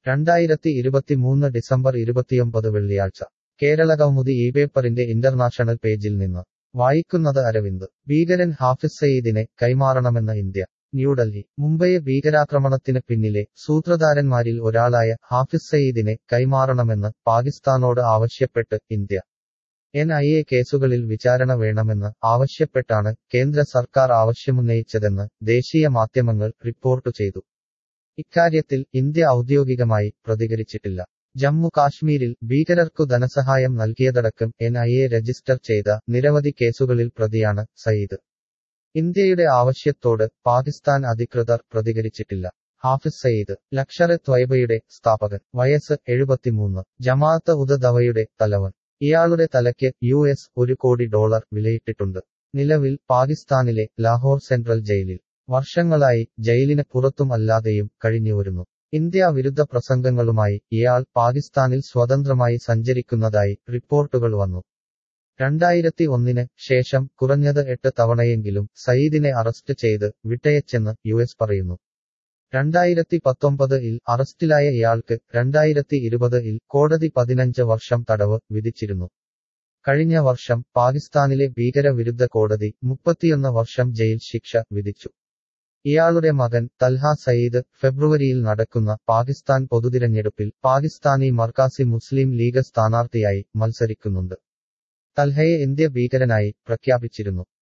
രണ്ടായിരത്തി ഇരുപത്തിമൂന്ന് ഡിസംബർ ഇരുപത്തിയൊമ്പത് വെള്ളിയാഴ്ച കേരള കൗമുദി ഈ പേപ്പറിന്റെ ഇന്റർനാഷണൽ പേജിൽ നിന്ന് വായിക്കുന്നത് അരവിന്ദ് ഭീകരൻ ഹാഫിസ് സയീദിനെ കൈമാറണമെന്ന് ഇന്ത്യ ന്യൂഡൽഹി മുംബൈ ഭീകരാക്രമണത്തിന് പിന്നിലെ സൂത്രധാരന്മാരിൽ ഒരാളായ ഹാഫിസ് സയീദിനെ കൈമാറണമെന്ന് പാകിസ്ഥാനോട് ആവശ്യപ്പെട്ട് ഇന്ത്യ എൻ ഐ എ കേസുകളിൽ വിചാരണ വേണമെന്ന് ആവശ്യപ്പെട്ടാണ് കേന്ദ്ര സർക്കാർ ആവശ്യമുന്നയിച്ചതെന്ന് ദേശീയ മാധ്യമങ്ങൾ റിപ്പോർട്ടു ചെയ്തു ഇക്കാര്യത്തിൽ ഇന്ത്യ ഔദ്യോഗികമായി പ്രതികരിച്ചിട്ടില്ല ജമ്മു കാശ്മീരിൽ ഭീകരർക്കു ധനസഹായം നൽകിയതടക്കം എൻ ഐ എ രജിസ്റ്റർ ചെയ്ത നിരവധി കേസുകളിൽ പ്രതിയാണ് സയീദ് ഇന്ത്യയുടെ ആവശ്യത്തോട് പാകിസ്ഥാൻ അധികൃതർ പ്രതികരിച്ചിട്ടില്ല ഹാഫിസ് സയീദ് ലക്ഷറെ ത്വൈബയുടെ സ്ഥാപകൻ വയസ്സ് എഴുപത്തിമൂന്ന് ജമാഅത്ത് ഉദ ദവയുടെ തലവൻ ഇയാളുടെ തലയ്ക്ക് യു എസ് ഒരു കോടി ഡോളർ വിലയിട്ടിട്ടുണ്ട് നിലവിൽ പാകിസ്ഥാനിലെ ലാഹോർ സെൻട്രൽ ജയിലിൽ വർഷങ്ങളായി ജയിലിന് പുറത്തും അല്ലാതെയും കഴിഞ്ഞുവരുന്നു ഇന്ത്യ വിരുദ്ധ പ്രസംഗങ്ങളുമായി ഇയാൾ പാകിസ്ഥാനിൽ സ്വതന്ത്രമായി സഞ്ചരിക്കുന്നതായി റിപ്പോർട്ടുകൾ വന്നു രണ്ടായിരത്തി ഒന്നിന് ശേഷം കുറഞ്ഞത് എട്ട് തവണയെങ്കിലും സയീദിനെ അറസ്റ്റ് ചെയ്ത് വിട്ടയച്ചെന്ന് യു എസ് പറയുന്നു രണ്ടായിരത്തി പത്തൊമ്പത് ഇൽ അറസ്റ്റിലായ ഇയാൾക്ക് രണ്ടായിരത്തി ഇരുപത് ഇൽ കോടതി പതിനഞ്ച് വർഷം തടവ് വിധിച്ചിരുന്നു കഴിഞ്ഞ വർഷം പാകിസ്ഥാനിലെ ഭീകരവിരുദ്ധ കോടതി മുപ്പത്തിയൊന്ന് വർഷം ജയിൽ ശിക്ഷ വിധിച്ചു ഇയാളുടെ മകൻ തൽഹ സയീദ് ഫെബ്രുവരിയിൽ നടക്കുന്ന പാകിസ്ഥാൻ പൊതുതിരഞ്ഞെടുപ്പിൽ പാകിസ്ഥാനി മർക്കാസി മുസ്ലിം ലീഗ് സ്ഥാനാർത്ഥിയായി മത്സരിക്കുന്നുണ്ട് തൽഹയെ ഇന്ത്യ ഭീകരനായി പ്രഖ്യാപിച്ചിരുന്നു